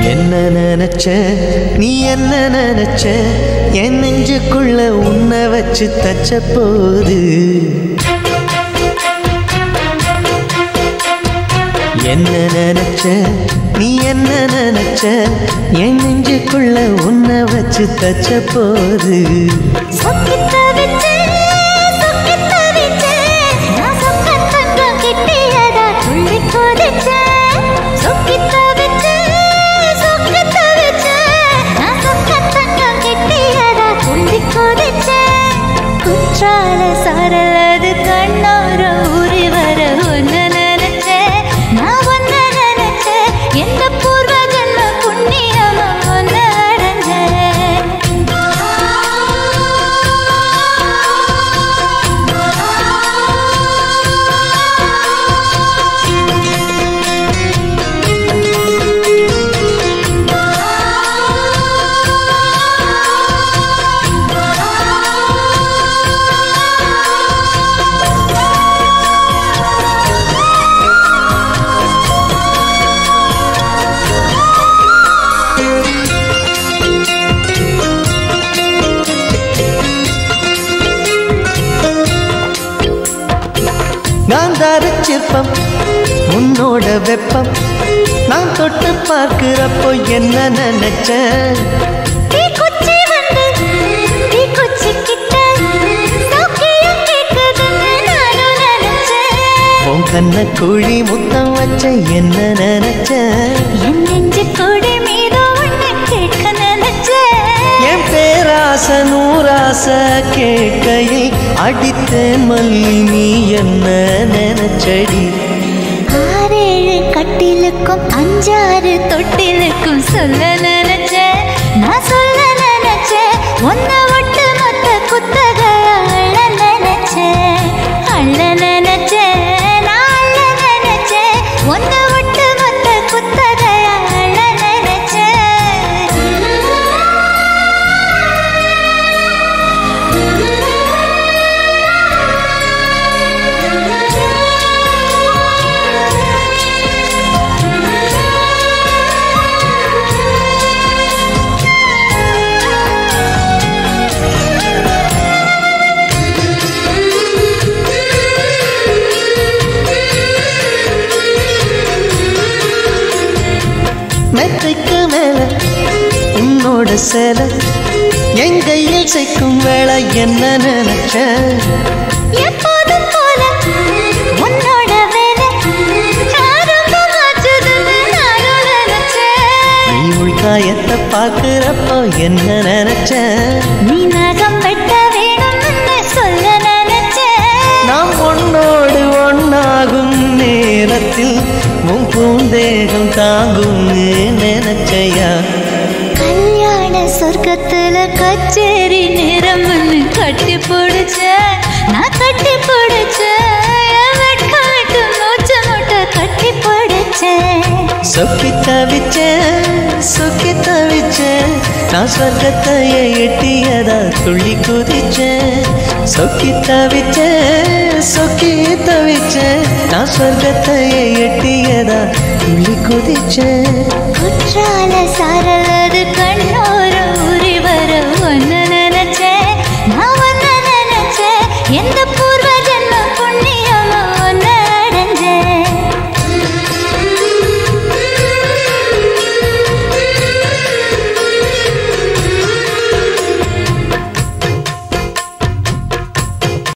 என்ன நினைச்ச நீ என்ன நினைச்ச என் நெஞ்சுக்குள்ள உன்னை வச்சு தச்ச போது என்ன நினைச்ச நீ என்ன நினைச்ச என் நெஞ்சுக்குள்ள உன்னை வச்சு தச்ச போது சொக்கித்த வச்சு, சொக்கித்த வச்சு, நான் சொக்கத் தங்கம் கிட்டியதா துள்ளி குதிச்சேன். சொக்கித்த வச்சு, சொக்கித்த வச்சு, நான் சொக்கத் தங்கம் கிட்டியதா துள்ளி குதிச்சேன். குற்றால சாரலது கண்ணோர ஊறி வர ஒன்னு நினைச்சேன் நான் ஒன்னு நினைச்சேன் எந்த பூர்வ ஜன்ம புண்ணியமா ஒன்னு அடைஞ்சேன் காந்தார சிற்பம் உன்னோட வெப்பம் நான் தொட்டு பார்க்கிறப்போ என்ன நினைச்சேன் தீக்குச்சி வந்து தீக்குச்சி கிட்ட சௌக்கியம் கேக்குதுன்னு நானும் நினைச்சேன் உன் கண்ண குழி முத்தம் வச்ச என்ன நினைச்சேன் என் நெஞ்சு கொடி மீது ஒண்ணு கேட்க நினைச்சேன் என் பேராச நூராச கேட்கையில் அடித்தேன் மல்லி நீ என்ன நினைச்சடி ஆறேழு கட்டிலுக்கும் அஞ்சாறு தொட்டிலுக்கும் சொல்ல நினைச்சேன் நான் சொல்ல நினைச்சேன் ஒன்ன விட்டு மொத்த குத்தக அள்ள நினைச்சேன் அள்ள நினைச்சேன் நான் அள்ள நினைச்சேன் ஒன்ன விட்டு மொத்த குத்தக அள்ள மெத்தைக்கு மேல உன்னோட சேலை என் கையில் சேர்க்கும் வேலை என்ன நினைச்சேன் எப்போதும் போல உன்னோட வேலை ஆரம்பமாச்சுதுன்னு நானும் நினைச்சேன் நீ உள்காயத்தை பார்க்கிறப்போ என்ன நினைச்சேன் நீ நகம் வெட்ட வேணும்னு சொல்ல நினைச்சேன் நாம் ஒன்னோடு ஒன்னாகும் நேரத்தில் உன் பூந்தேகம் தாங்கும்னு நினைச்சையா கல்யாண சொர்க்கத்துல கச்சேரி நேரம்னு கட்டி பிடிச்ச நான் கட்டி பிடிச்ச வெட்காட்டு மூச்சு முட்டை கட்டி பிடிச்சேன் சொக்கி தவிச்சேன் சொக்கி தவிச்சேன் நான் சொர்க்கத்தையே எட்டியதா துள்ளி குதிச்சேன் சொக்கி தவிச்சேன் சொக்கி தவிச்சேன் நான் சொர்க்கத்தையே எட்டியதா துள்ளி குதிச்சேன் குற்றால சாரலது